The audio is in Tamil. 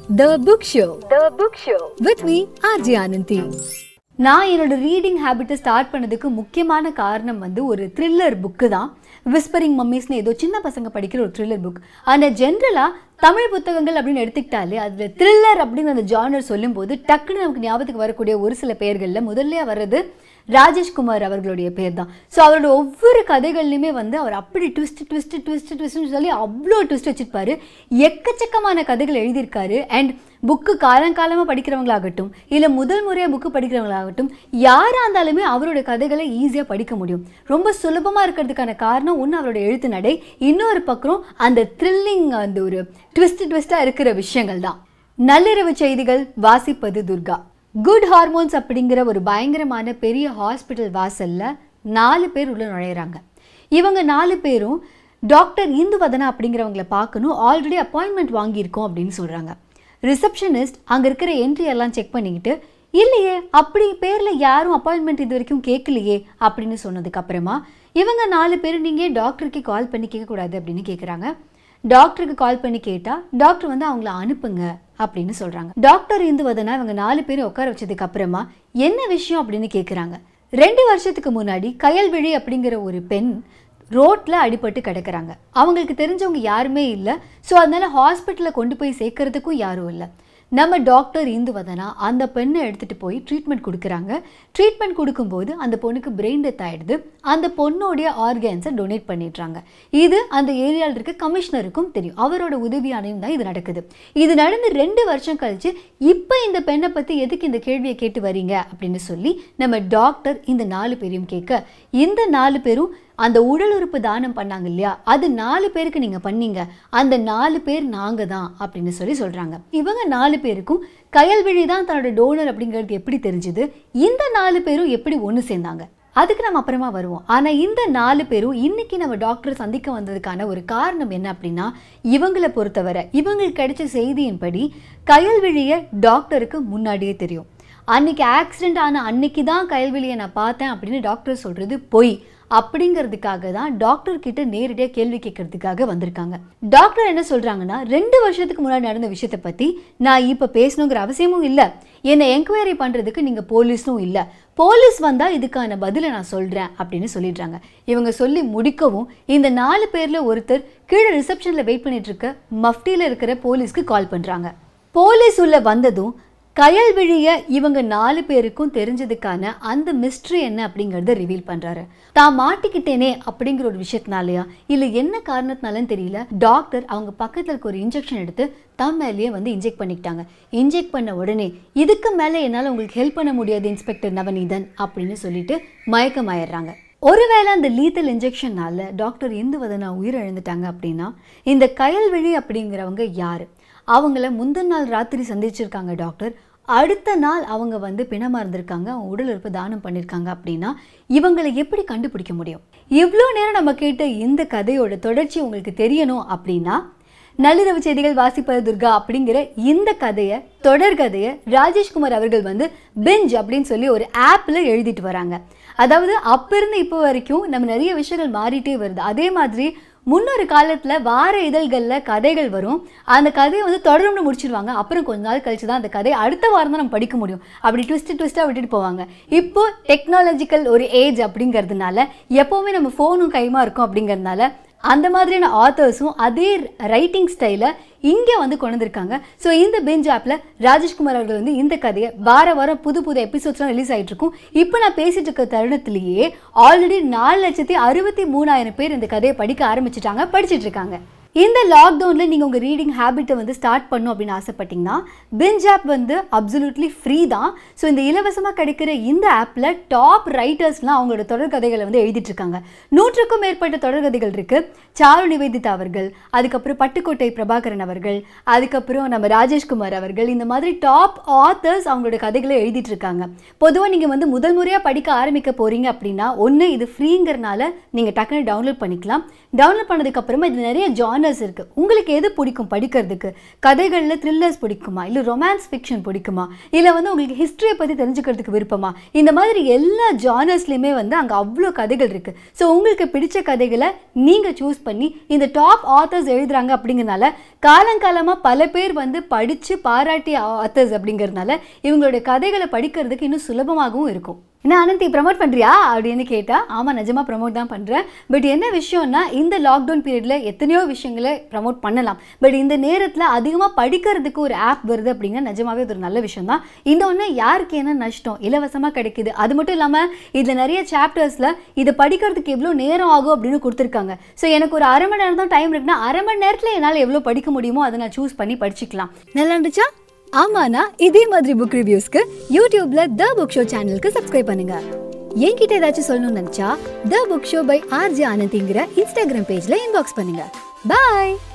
The Book Show. The Book Show. With me, RJ Ananthi. நான் என்னோட ரீடிங் ஹேபிட்டை ஸ்டார்ட் பண்ணதுக்கு முக்கியமான காரணம் வந்து ஒரு த்ரில்லர் புக்கு தான் விஸ்பரிங் மம்மீஸ்னு ஏதோ சின்ன பசங்க படிக்கிற ஒரு த்ரில்லர் புக் ஆனால் ஜென்ரலாக தமிழ் புத்தகங்கள் அப்படின்னு எடுத்துக்கிட்டாலே அதில் த்ரில்லர் அப்படின்னு அந்த ஜானர் சொல்லும்போது டக்குன்னு நமக்கு ஞாபகத்துக்கு வரக்கூடிய ஒரு சில பெயர்களில் முதல்ல வர்றது ராஜேஷ்குமார் அவர்களுடைய பேர் தான் ஸோ அவரோட ஒவ்வொரு கதைகள்லையுமே வந்து அவர் அப்படி ட்விஸ்ட் ட்விஸ்ட் ட்விஸ்ட் ட்விஸ்ட்னு சொல்லி அவ்வளோ ட்விஸ்ட் வச்சிருப்பாரு எக்கச்சக்கமான கதைகள் எழுதியிருக்காரு அண்ட் புக்கு காலங்காலமாக படிக்கிறவங்களாகட்டும் இல்லை முதல் முறையாக புக்கு படிக்கிறவங்களாகட்டும் யாராக இருந்தாலுமே அவரோட கதைகளை ஈஸியாக படிக்க முடியும் ரொம்ப சுலபமாக இருக்கிறதுக்கான காரணம் ஒன்று அவரோட எழுத்து நடை இன்னொரு பக்கம் அந்த த்ரில்லிங் அந்த ஒரு ட்விஸ்ட் ட்விஸ்ட்டாக இருக்கிற விஷயங்கள் தான் நள்ளிரவு செய்திகள் வாசிப்பது துர்கா குட் ஹார்மோன்ஸ் அப்படிங்கிற ஒரு பயங்கரமான பெரிய ஹாஸ்பிட்டல் வாசல்ல நாலு பேர் உள்ள நுழையிறாங்க இவங்க நாலு பேரும் டாக்டர் இந்துவதனா அப்படிங்கிறவங்கள பார்க்கணும் ஆல்ரெடி அப்பாயின்மெண்ட் வாங்கியிருக்கோம் அப்படின்னு சொல்கிறாங்க ரிசப்ஷனிஸ்ட் அங்கே இருக்கிற என்ட்ரி எல்லாம் செக் பண்ணிக்கிட்டு இல்லையே அப்படி பேரில் யாரும் அப்பாயின்மெண்ட் இது வரைக்கும் கேட்கலையே அப்படின்னு சொன்னதுக்கு அப்புறமா இவங்க நாலு பேர் நீங்கள் டாக்டருக்கு கால் பண்ணி கேட்கக்கூடாது அப்படின்னு கேட்குறாங்க டாக்டருக்கு கால் பண்ணி கேட்டால் டாக்டர் வந்து அவங்கள அனுப்புங்க அப்படின்னு சொல்கிறாங்க டாக்டர் இந்துவதனா இவங்க நாலு பேரும் உட்கார வச்சதுக்கு அப்புறமா என்ன விஷயம் அப்படின்னு கேட்குறாங்க ரெண்டு வருஷத்துக்கு முன்னாடி கயல்விழி அப்படிங்கிற ஒரு பெண் ரோட்டில் அடிபட்டு கிடக்குறாங்க அவங்களுக்கு தெரிஞ்சவங்க யாருமே இல்லை ஸோ அதனால ஹாஸ்பிட்டலில் கொண்டு போய் சேர்க்கறதுக்கும் யாரும் இல்லை நம்ம டாக்டர் இந்துவதனா அந்த பெண்ணை எடுத்துகிட்டு போய் ட்ரீட்மெண்ட் கொடுக்குறாங்க ட்ரீட்மெண்ட் கொடுக்கும்போது அந்த பொண்ணுக்கு பிரெயின் டெத் ஆகிடுது அந்த பொண்ணோடைய ஆர்கன்ஸை டொனேட் பண்ணிடுறாங்க இது அந்த ஏரியாவில் இருக்க கமிஷனருக்கும் தெரியும் அவரோட உதவியானையும் தான் இது நடக்குது இது நடந்து ரெண்டு வருஷம் கழிச்சு இப்போ இந்த பெண்ணை பற்றி எதுக்கு இந்த கேள்வியை கேட்டு வரீங்க அப்படின்னு சொல்லி நம்ம டாக்டர் இந்த நாலு பேரையும் கேட்க இந்த நாலு பேரும் அந்த உடல் உறுப்பு தானம் பண்ணாங்க இல்லையா அது நாலு பேருக்கு நீங்கள் பண்ணீங்க அந்த நாலு பேர் நாங்கள் தான் அப்படின்னு சொல்லி சொல்கிறாங்க இவங்க நாலு பேருக்கும் கயல்விழி தான் தன்னோட டோனர் அப்படிங்கிறது எப்படி தெரிஞ்சுது இந்த நாலு பேரும் எப்படி ஒன்று சேர்ந்தாங்க அதுக்கு நம்ம அப்புறமா வருவோம் ஆனால் இந்த நாலு பேரும் இன்னைக்கு நம்ம டாக்டர் சந்திக்க வந்ததுக்கான ஒரு காரணம் என்ன அப்படின்னா இவங்களை பொறுத்தவரை இவங்களுக்கு கிடைச்ச செய்தியின்படி கயல்விழியை டாக்டருக்கு முன்னாடியே தெரியும் அன்னைக்கு ஆக்சிடென்ட் ஆன அன்னைக்கு தான் கயல்விழியை நான் பார்த்தேன் அப்படின்னு டாக்டர் சொல்கிறது பொய் அப்படிங்கிறதுக்காக தான் டாக்டர் கிட்ட நேரடியாக கேள்வி கேட்கறதுக்காக வந்திருக்காங்க டாக்டர் என்ன சொல்றாங்கன்னா ரெண்டு வருஷத்துக்கு முன்னாடி நடந்த விஷயத்தை பத்தி நான் இப்போ பேசணுங்கிற அவசியமும் இல்லை என்னை என்கொயரி பண்றதுக்கு நீங்க போலீஸும் இல்லை போலீஸ் வந்தா இதுக்கான பதிலை நான் சொல்றேன் அப்படின்னு சொல்லிடுறாங்க இவங்க சொல்லி முடிக்கவும் இந்த நாலு பேர்ல ஒருத்தர் கீழே ரிசப்ஷன்ல வெயிட் பண்ணிட்டு இருக்க மஃப்டியில் இருக்கிற போலீஸ்க்கு கால் பண்றாங்க போலீஸ் உள்ள வந்ததும் கயல் விழிய இவங்க நாலு பேருக்கும் தெரிஞ்சதுக்கான அந்த மிஸ்ட்ரி என்ன அப்படிங்கறத ரிவீல் பண்றாரு தான் மாட்டிக்கிட்டேனே அப்படிங்கிற ஒரு விஷயத்தினாலயா இல்ல என்ன காரணத்தினாலன்னு தெரியல டாக்டர் அவங்க பக்கத்துல இருக்க ஒரு இன்ஜெக்ஷன் எடுத்து தம் மேலேயே வந்து இன்ஜெக்ட் பண்ணிக்கிட்டாங்க இன்ஜெக்ட் பண்ண உடனே இதுக்கு மேல என்னால உங்களுக்கு ஹெல்ப் பண்ண முடியாது இன்ஸ்பெக்டர் நவநீதன் அப்படின்னு சொல்லிட்டு மயக்கமாயிடுறாங்க ஒருவேளை அந்த லீத்தல் இன்ஜெக்ஷனால டாக்டர் இந்துவதனா உயிரிழந்துட்டாங்க அப்படின்னா இந்த கயல்விழி அப்படிங்கிறவங்க யாரு அவங்கள முந்தின நாள் ராத்திரி சந்திச்சிருக்காங்க டாக்டர் அடுத்த நாள் அவங்க வந்து பிணமாக இருந்திருக்காங்க அவங்க உடல் உறுப்பு தானம் பண்ணியிருக்காங்க அப்படின்னா இவங்களை எப்படி கண்டுபிடிக்க முடியும் இவ்வளோ நேரம் நம்ம கேட்ட இந்த கதையோட தொடர்ச்சி உங்களுக்கு தெரியணும் அப்படின்னா நள்ளிரவு செய்திகள் வாசிப்பது துர்கா அப்படிங்கிற இந்த கதையை தொடர்கதையை ராஜேஷ்குமார் அவர்கள் வந்து பெஞ்ச் அப்படின்னு சொல்லி ஒரு ஆப்பில் எழுதிட்டு வராங்க அதாவது அப்போ இருந்து இப்போ வரைக்கும் நம்ம நிறைய விஷயங்கள் மாறிட்டே வருது அதே மாதிரி முன்னொரு காலத்தில் வார இதழ்களில் கதைகள் வரும் அந்த கதையை வந்து தொடர்ந்து முடிச்சிருவாங்க அப்புறம் கொஞ்ச நாள் கழிச்சு தான் அந்த கதை அடுத்த வாரம் தான் நம்ம படிக்க முடியும் அப்படி ட்விஸ்ட் ட்விஸ்ட்டாக விட்டுட்டு போவாங்க இப்போ டெக்னாலஜிக்கல் ஒரு ஏஜ் அப்படிங்கிறதுனால எப்போவுமே நம்ம ஃபோனும் கைமா இருக்கும் அப்படிங்கிறதுனால அந்த மாதிரியான ஆத்தர்ஸும் அதே ரைட்டிங் ஸ்டைலை இங்கே வந்து கொண்டு வந்திருக்காங்க ஸோ இந்த பெஞ்ச் ஆப்பில் ராஜேஷ்குமார் அவர்கள் வந்து இந்த கதையை வார வாரம் புது புது எபிசோட்ஸ்லாம் ரிலீஸ் ஆகிட்டு இருக்கும் இப்போ நான் பேசிட்டு இருக்க தருணத்திலேயே ஆல்ரெடி நாலு லட்சத்தி அறுபத்தி மூணாயிரம் பேர் இந்த கதையை படிக்க ஆரம்பிச்சிட்டாங்க படிச்சிட்டு இருக்காங்க இந்த லாக்டவுனில் நீங்கள் உங்கள் ரீடிங் ஹேபிட்டை வந்து ஸ்டார்ட் பண்ணும் அப்படின்னு ஆசைப்பட்டீங்கன்னா பிஞ்ச் ஆப் வந்து அப்சல்யூட்லி ஃப்ரீ தான் ஸோ இந்த இலவசமாக கிடைக்கிற இந்த ஆப்பில் டாப் ரைட்டர்ஸ்லாம் அவங்களோட தொடர்கதைகளை வந்து எழுதிட்டு இருக்காங்க நூற்றுக்கும் மேற்பட்ட தொடர்கதைகள் இருக்குது சாரு நிவேதிதா அவர்கள் அதுக்கப்புறம் பட்டுக்கோட்டை பிரபாகரன் அவர்கள் அதுக்கப்புறம் நம்ம ராஜேஷ்குமார் அவர்கள் இந்த மாதிரி டாப் ஆத்தர்ஸ் அவங்களோட கதைகளை எழுதிட்டு இருக்காங்க பொதுவாக நீங்கள் வந்து முதல் முறையாக படிக்க ஆரம்பிக்க போகிறீங்க அப்படின்னா ஒன்று இது ஃப்ரீங்கிறனால நீங்கள் டக்குன்னு டவுன்லோட் பண்ணிக்கலாம் டவுன்லோட் பண்ணதுக்கப்புறமா இது நிறைய ஜான் ஜானர்ஸ் இருக்கு உங்களுக்கு எது பிடிக்கும் படிக்கிறதுக்கு கதைகளில் த்ரில்லர்ஸ் பிடிக்குமா இல்லை ரொமான்ஸ் ஃபிக்ஷன் பிடிக்குமா இல்லை வந்து உங்களுக்கு ஹிஸ்ட்ரியை பற்றி தெரிஞ்சுக்கிறதுக்கு விருப்பமா இந்த மாதிரி எல்லா ஜானர்ஸ்லையுமே வந்து அங்கே அவ்வளோ கதைகள் இருக்கு ஸோ உங்களுக்கு பிடிச்ச கதைகளை நீங்கள் சூஸ் பண்ணி இந்த டாப் ஆத்தர்ஸ் எழுதுறாங்க அப்படிங்கிறனால காலங்காலமாக பல பேர் வந்து படித்து பாராட்டிய ஆத்தர்ஸ் அப்படிங்கிறதுனால இவங்களுடைய கதைகளை படிக்கிறதுக்கு இன்னும் சுலபமாகவும் இருக்கும் என்ன அனந்தி ப்ரமோட் பண்ணுறியா அப்படின்னு கேட்டால் ஆமாம் நிஜமாக ப்ரமோட் தான் பண்ணுறேன் பட் என்ன விஷயம்னா இந்த லாக்டவுன் பீரியடில் எத்தனையோ விஷயங்களை ப்ரமோட் பண்ணலாம் பட் இந்த நேரத்தில் அதிகமாக படிக்கிறதுக்கு ஒரு ஆப் வருது அப்படின்னா நிஜமாவே அது ஒரு நல்ல விஷயம் தான் இன்னொன்று யாருக்கு என்ன நஷ்டம் இலவசமாக கிடைக்குது அது மட்டும் இல்லாமல் இதில் நிறைய சாப்டர்ஸில் இதை படிக்கிறதுக்கு எவ்வளோ நேரம் ஆகும் அப்படின்னு கொடுத்துருக்காங்க ஸோ எனக்கு ஒரு அரை மணி நேரம் தான் டைம் இருக்குன்னா அரை மணி நேரத்தில் என்னால் எவ்வளோ படிக்க முடியுமோ அதை நான் சூஸ் பண்ணி படிச்சுக்கலாம் நல்லா இருந்துச்சா ஆமாண்ணா இதே மாதிரி புக் ரிவ்யூஸ்க்கு யூடியூப்ல த புக் ஷோ சேனலுக்கு சப்ஸ்கிரைப் பண்ணுங்க என்கிட்ட ஏதாச்சும் சொல்லணும்னு நினைச்சா the book show by RG ஆனந்திங்கிற இன்ஸ்டாகிராம் பேஜ்ல இன்பாக்ஸ் பண்ணுங்க பாய்